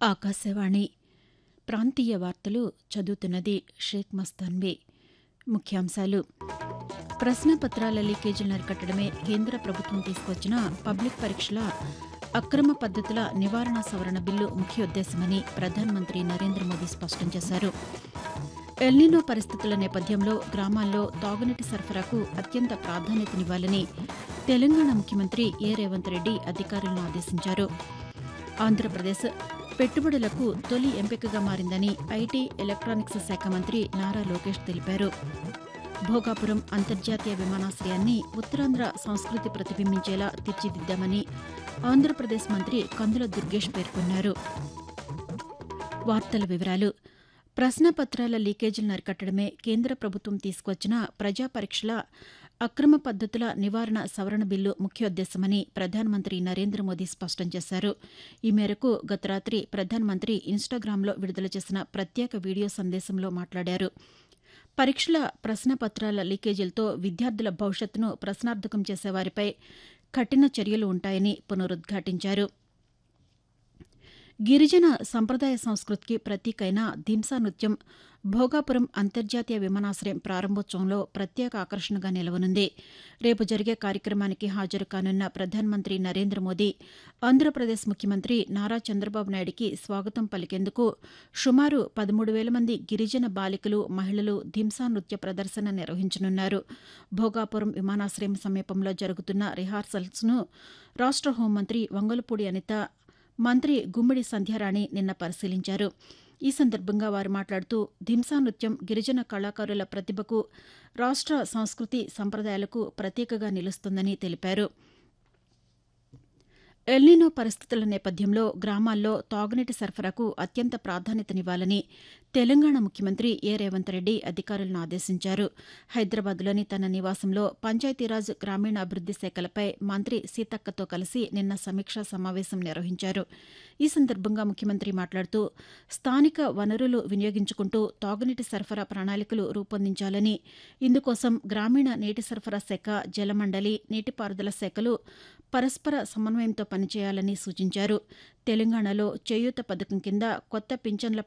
ఆకాశవాణి ప్రాంతీయ వార్తలు చదువుతున్నది షేక్ మస్తాన్వి ముఖ్యాంశాలు ప్రశ్నపత్రాల లీకేజీలను అరికట్టడమే కేంద్ర ప్రభుత్వం తీసుకొచ్చిన పబ్లిక్ పరీక్షల అక్రమ పద్దతుల నివారణ సవరణ బిల్లు ముఖ్యోద్దేశమని ప్రధానమంత్రి నరేంద్ర మోదీ స్పష్టం చేశారు ఎల్నినో పరిస్థితుల నేపథ్యంలో గ్రామాల్లో తాగునీటి సరఫరాకు అత్యంత ప్రాధాన్యతనివ్వాలని తెలంగాణ ముఖ్యమంత్రి ఏ రేవంత్ రెడ్డి అధికారులను ఆదేశించారు ఆంధ్రప్రదేశ్ పెట్టుబడులకు తొలి ఎంపికగా మారిందని ఐటీ ఎలక్ట్రానిక్స్ శాఖ మంత్రి నారా లోకేష్ తెలిపారు భోగాపురం అంతర్జాతీయ విమానాశ్రయాన్ని ఉత్తరాంధ్ర సంస్కృతి ప్రతిబింబించేలా తీర్చిదిద్దామని ఆంధ్రప్రదేశ్ మంత్రి కందుల దుర్గేష్ పేర్కొన్నారు వార్తల వివరాలు ప్రశ్నపత్రాల లీకేజీలను అరికట్టడమే కేంద్ర ప్రభుత్వం తీసుకొచ్చిన ప్రజా పరీక్షల అక్రమ పద్దతుల నివారణ సవరణ బిల్లు ముఖ్యోద్దేశమని ప్రధానమంత్రి నరేంద్ర మోదీ స్పష్టం చేశారు ఈ మేరకు గత రాత్రి ప్రధానమంత్రి ఇన్స్టాగ్రామ్లో విడుదల చేసిన ప్రత్యేక వీడియో సందేశంలో మాట్లాడారు పరీక్షల ప్రశ్నపత్రాల లీకేజీలతో విద్యార్థుల భవిష్యత్తును ప్రశ్నార్థకం చేసేవారిపై కఠిన చర్యలు ఉంటాయని పునరుద్ఘాటించారు గిరిజన సంప్రదాయ సంస్కృతికి ప్రతీకైన దింసా నృత్యం భోగాపురం అంతర్జాతీయ విమానాశ్రయం ప్రారంభోత్సవంలో ప్రత్యేక ఆకర్షణగా నిలవనుంది రేపు జరిగే కార్యక్రమానికి హాజరు కానున్న ప్రధానమంత్రి నరేంద్ర మోదీ ఆంధ్రప్రదేశ్ ముఖ్యమంత్రి నారా చంద్రబాబు నాయుడికి స్వాగతం పలికేందుకు సుమారు పదమూడు వేల మంది గిరిజన బాలికలు మహిళలు దింసా నృత్య ప్రదర్శన నిర్వహించనున్నారు భోగాపురం విమానాశ్రయం సమీపంలో జరుగుతున్న రిహార్సల్స్ను రాష్ట హోంమంత్రి వంగలపూడి అనిత మంత్రి గుమ్మిడి సంధ్యారాణి నిన్న పరిశీలించారు ఈ సందర్భంగా వారు మాట్లాడుతూ ధింసా నృత్యం గిరిజన కళాకారుల ప్రతిభకు రాష్ట సంస్కృతి సంప్రదాయాలకు ప్రతీకగా నిలుస్తుందని తెలిపారు ఎల్నినో పరిస్థితుల నేపథ్యంలో గ్రామాల్లో తాగునీటి సరఫరాకు అత్యంత ప్రాధాన్యతనివ్వాలని తెలంగాణ ముఖ్యమంత్రి ఏ రేవంత్ రెడ్డి అధికారులను ఆదేశించారు హైదరాబాద్లోని తన నివాసంలో పంచాయతీరాజ్ గ్రామీణాభివృద్ది శాఖలపై మంత్రి సీతక్కతో కలిసి నిన్న సమీక్షా సమావేశం నిర్వహించారు ఈ సందర్భంగా ముఖ్యమంత్రి మాట్లాడుతూ స్థానిక వనరులు వినియోగించుకుంటూ తాగునీటి సరఫరా ప్రణాళికలు రూపొందించాలని ఇందుకోసం గ్రామీణ నీటి సరఫరా శాఖ జలమండలి నీటిపారుదల శాఖలు పరస్పర సమన్వయంతో పనిచేయాలని సూచించారు తెలంగాణలో చేయూత పథకం కింద కొత్త పింఛన్ల